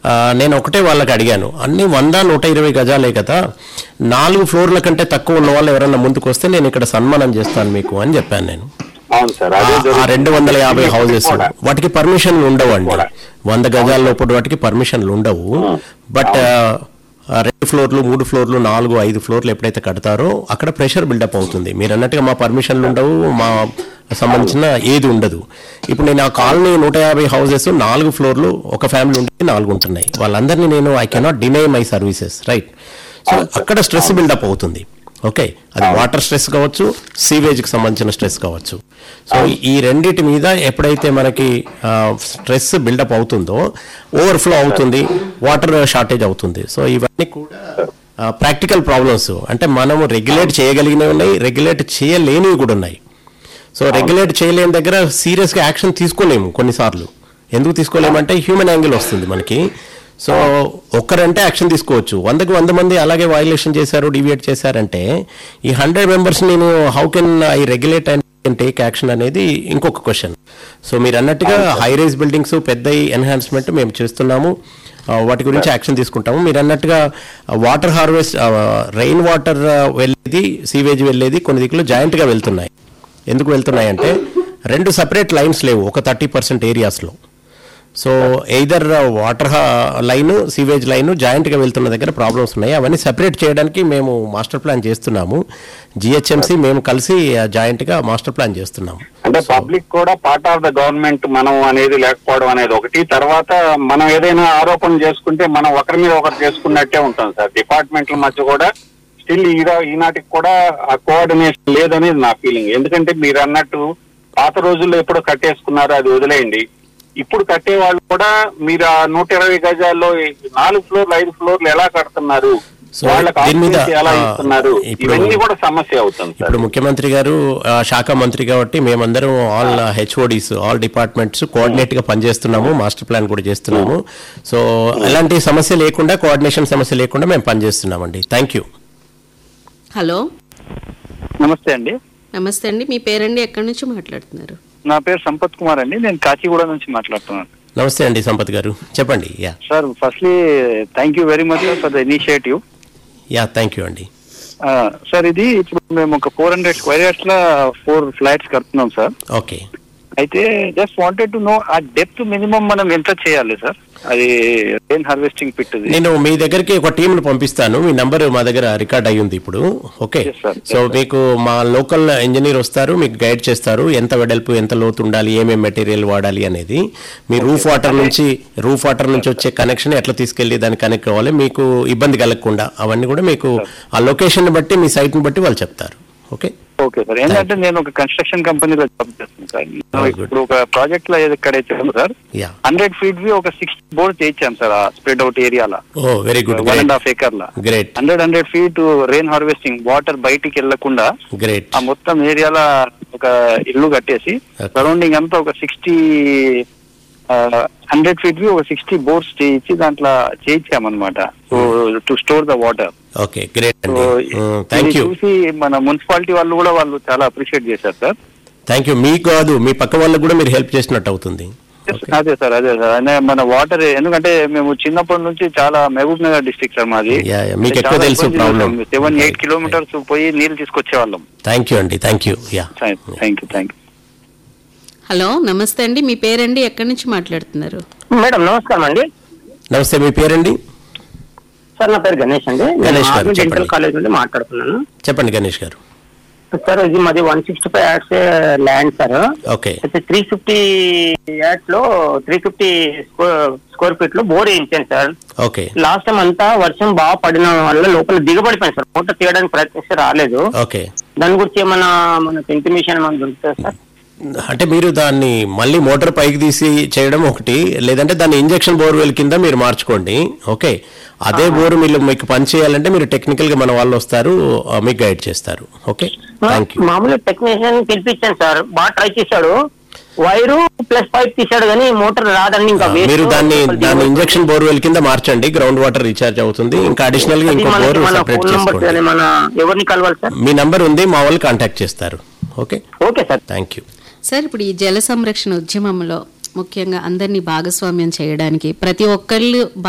ఆ, నేను ఒకటే వాళ్ళకి అడిగాను అన్ని వంద నూట ఇరవై గజాలే కదా నాలుగు ఫ్లోర్ల కంటే తక్కువ ఉన్న వాళ్ళు ఎవరైనా ముందుకు వస్తే నేను ఇక్కడ సన్మానం చేస్తాను మీకు అని చెప్పాను నేను అవును సార్ అదే ఆ- ఆ జరుగుతుంది. రెండు వందల యాభై హౌసెస్ కూడా. వాటికి పర్మిషన్లు ఉండవు అండి కూడా. వంద గజాల లోపల వాటికి పర్మిషన్లు ఉండవు బట్ ఆ, రెండు ఫ్లోర్లు మూడు ఫ్లోర్లు నాలుగు ఐదు ఫ్లోర్లు ఎప్పుడైతే కడతారో అక్కడ ప్రెషర్ బిల్డప్ అవుతుంది మీరు అన్నట్టుగా మా పర్మిషన్లు ఉండవు మా సంబంధించిన ఏది ఉండదు ఇప్పుడు నేను ఆ కాలనీ నూట యాభై హౌసెస్ నాలుగు ఫ్లోర్లు ఒక ఫ్యామిలీ ఉంటే నాలుగు ఉంటున్నాయి వాళ్ళందరినీ నేను I cannot deny my services right so అక్కడ స్ట్రెస్ బిల్డప్ అవుతుంది ఓకే అది వాటర్ స్ట్రెస్ కావచ్చు సీవేజ్కి సంబంధించిన స్ట్రెస్ కావచ్చు సో ఈ రెండిటి మీద ఎప్పుడైతే మనకి స్ట్రెస్ బిల్డప్ అవుతుందో ఓవర్ఫ్లో అవుతుంది వాటర్ షార్టేజ్ అవుతుంది సో ఇవన్నీ కూడా ప్రాక్టికల్ ప్రాబ్లమ్స్ అంటే మనము రెగ్యులేట్ చేయగలిగినవి ఉన్నాయి రెగ్యులేట్ చేయలేనివి కూడా ఉన్నాయి సో రెగ్యులేట్ చేయలేని దగ్గర సీరియస్గా యాక్షన్ తీసుకోలేము కొన్నిసార్లు ఎందుకు తీసుకోలేమంటే హ్యూమన్ యాంగిల్ వస్తుంది మనకి సో ఒక్కరంటే యాక్షన్ తీసుకోవచ్చు వందకు వంద మంది అలాగే వైలేషన్ చేశారు డివియేట్ చేశారంటే ఈ హండ్రెడ్ మెంబర్స్ నేను how can I regulate and take action అనేది ఇంకొక క్వశ్చన్ సో మీరు అన్నట్టుగా హై రైజ్ బిల్డింగ్స్ పెద్ద ఎన్హాన్స్మెంట్ మేము చేస్తున్నాము ఆ, వాటి గురించి యాక్షన్ తీసుకుంటాము మీరు అన్నట్టుగా వాటర్ హార్వెస్ట్ రెయిన్ వాటర్ వెళ్ళేది సీవేజ్ వెళ్ళేది కొన్ని దిక్కులు జాయింట్గా వెళ్తున్నాయి ఎందుకు వెళ్తున్నాయంటే రెండు సపరేట్ లైన్స్ లేవు ఒక థర్టీ పర్సెంట్ ఏరియాస్లో so either water line sewage line జాయింట్గా వెళ్తున్న దగ్గర ప్రాబ్లమ్స్ ఉన్నాయి అవన్నీ సెపరేట్ చేయడానికి మేము మాస్టర్ ప్లాన్ చేస్తున్నాము జిహెచ్ఎంసి మేము కలిసి జాయింట్గా మాస్టర్ ప్లాన్ చేస్తున్నాము అంటే పబ్లిక్ కూడా పార్ట్ ఆఫ్ ద గవర్నమెంట్ మనం అనేది లేకపోవడం అనేది ఒకటి తర్వాత మనం ఏదైనా ఆరోపణ చేసుకుంటే మనం ఒకరి మీద ఒకరు చేసుకున్నట్టే ఉంటాం సార్ డిపార్ట్మెంట్ల మధ్య కూడా స్టిల్ ఈనాటికి కూడా ఆ కోఆర్డినేషన్ లేదనేది నా ఫీలింగ్ ఎందుకంటే మీరు అన్నట్టు పాత రోజుల్లో ఎప్పుడో కట్టేసుకున్నారు అది వదిలేయండి ఇప్పుడు కట్టే వాళ్ళు కూడా మీరు ఆ నూట ఇరవై గజాల్లో ఈ నాలుగు ఫ్లోర్లు ఐదు ఫ్లోర్లు ఎలా కడుతున్నారు So, వాళ్ళకి దీని మీద, ఆక్యుపెన్సీ ఎలా ఆ, ఇస్తున్నారు ఇప్పుడు- ఇవన్నీ కూడా సమస్య అవుతుంది సార్ ఇప్పుడు ముఖ్యమంత్రి గారు ఆ, శాఖ మంత్రి కాబట్టి మేమందరం all HODs all departments coordinate గా పనిచేస్తున్నాము మాస్టర్ ప్లాన్ కూడా చేస్తున్నాము సో ఎలాంటి సమస్య లేకుండా కోఆర్డినేషన్ సమస్య లేకుండా మేము పనిచేస్తున్నామండి థ్యాంక్ యూ హలో నమస్తే అండి నమస్తే అండి మీ పేరండి ఎక్కడి నుంచి మాట్లాడుతున్నారు నా పేరు సంపత్ కుమార్ అండి నేను కాచిగూడ నుంచి మాట్లాడుతున్నాను నమస్తే అండి సంపత్ గారు చెప్పండి yeah sir firstly thank you very much for the initiative yeah thank you అండి సార్ ఇది ఇప్పుడు మేము ఒక ఫోర్ హండ్రెడ్ స్క్వేర్ యార్డ్స్ లో ఫోర్ ఫ్లాట్స్ కడుతున్నాం సార్ ఓకే అయితే జస్ట్ వాంటెడ్ టు నో ఆ డెప్త్ మినిమం మనం ఎంత చేయాలి సార్ అది రెయిన్ హార్వెస్టింగ్ పిట్ నేను మీ దగ్గరికి ఒక టీంను పంపిస్తాను మీ నంబర్ మా దగ్గర రికార్డ్ అయ్యి ఉంది ఇప్పుడు okay Yes, sir. Yes, so sir. మీకు మా లోకల్ ఇంజనీర్ వస్తారు మీకు గైడ్ చేస్తారు ఎంత వెడల్పు ఎంత లోతు ఉండాలి ఏమేమి మెటీరియల్ వాడాలి అనేది మీ రూఫ్ వాటర్ నుంచి రూఫ్ వాటర్ నుంచి వచ్చే కనెక్షన్ ఎట్లా తీసుకెళ్లి దాన్ని కనెక్ట్ అవ్వాలి మీకు ఇబ్బంది కలగకుండా అవన్నీ కూడా మీకు ఆ లొకేషన్ బట్టి మీ site ని బట్టి వాళ్ళు చెప్తారు ఓకే ఓకే సార్ ఏంటంటే నేను ఒక కన్స్ట్రక్షన్ కంపెనీలో జాబ్ చేస్తాను సార్ Very good. ఇప్పుడు ఒక ప్రాజెక్ట్ లో ఎక్కడైతే ఉందో sir yeah hundred feet we ఒక సిక్స్ బోర్డ్ చేయించాం సార్ ఆ స్ప్రెడ్ అవుట్ ఏరియాలో oh very good one and half acre లా great hundred hundred feet rain harvesting water బయటికి వెళ్లకుండా గ్రేట్ ఆ మొత్తం ఏరియాలో ఒక ఇల్లు కట్టేసి Okay. సరౌండింగ్ అంతా ఒక సిక్స్టీ హండ్రెడ్ ఫీట్ వి ఒక సిక్స్టీ బోర్డ్స్ చేయించి దాంట్లో చేయించామన్నమాట so to store the water okay great so అండి థ్యాంక్ యూ చూసి మన మున్సిపాలిటీ వాళ్ళు కూడా వాళ్ళు చాలా అప్రిషియేట్ చేశారు సార్ థ్యాంక్ యూ మీకు కాదు మీ పక్క వాళ్ళకు కూడా మీరు హెల్ప్ చేసినట్టు అవుతుంది అదే సార్ అదే సార్ అనే మన వాటర్ ఎందుకంటే మేము చిన్నప్పటి నుంచి చాలా మహబూబ్ నగర్ డిస్ట్రిక్ట్ సార్ మాది Yeah, yeah. మీకు ఎక్కువ తెలుసు problem. Seven eight Right, kilometers పోయి నీళ్ళు తీసుకొచ్చే వాళ్ళం థ్యాంక్ యూ అండి thank you yeah thank you thank you hello నమస్తే అండి మీ పేరండి ఎక్కడి నుంచి మాట్లాడుతున్నారు మేడం నమస్కారం అండి నమస్తే మీ పేరండి సార్ నా పేరు గణేష్ అండి నేను గణేష్ గారు, ఆర్మీ డెంటల్ చెప్పండి. కాలేజ్ నుండి మాట్లాడుతున్నాను చెప్పండి గణేష్ గారు సార్ ఇది మాది one sixty five yards land sir okay అయితే త్రీ ఫిఫ్టీ యాడ్స్ లో త్రీ ఫిఫ్టీ స్క్వేర్ ఫీట్ లో బోర్ వేయించాను సార్ ఓకే లాస్ట్ టైం అంతా వర్షం బాగా పడిన వల్ల లోపల దిగబడిపోయింది సార్ మూట తీయడానికి ప్రయత్నిస్తే రాలేదు ఓకే దాని గురించి ఏమైనా మనకు ఇంటిమేషన్ ఏమైనా దొరుకుతుంది సార్ అంటే మీరు దాన్ని మళ్ళీ మోటార్ పైకి తీసి చేయడం ఒకటి లేదంటే దాన్ని ఇంజెక్షన్ బోర్వెల్ కింద మీరు మార్చుకోండి ఓకే అదే బోర్ మీరు మీకు పని చేయాలంటే మీరు టెక్నికల్ గా మన వాళ్ళు వస్తారు ఆ, మీకు గైడ్ చేస్తారు ఓకే థ్యాంక్ యూ మామూలుగా టెక్నీషియన్ పిలిపించాను సార్ బాగా ట్రై చేశాడు వైరు ప్లస్ పైప్ తీశాడు కానీ మోటార్ రాదండి ఇంకా waste. మీరు దాన్ని లోపల దాన్ని దిగబడి- ఇంజెక్షన్ బోర్వెల్ కింద మార్చండి గ్రౌండ్ వాటర్ రీఛార్జ్ అవుతుంది ఇంకా అడిషనల్ గా అది ఇంకో మనకి బోర్ మన సెపరేట్ ఫోన్ నంబర్ చేసుకోండి మన ఎవరిని కలవాలి సార్ మీ నంబర్ ఉంది మా వాళ్ళు కాంటాక్ట్ చేస్తారు okay okay sir thank you sir ఇప్పుడు ఈ జల సంరక్షణ ఉద్యమంలో ముఖ్యంగా అందరినీ భాగస్వామ్యం చేయడానికి ప్రతి ఒక్కళ్ళు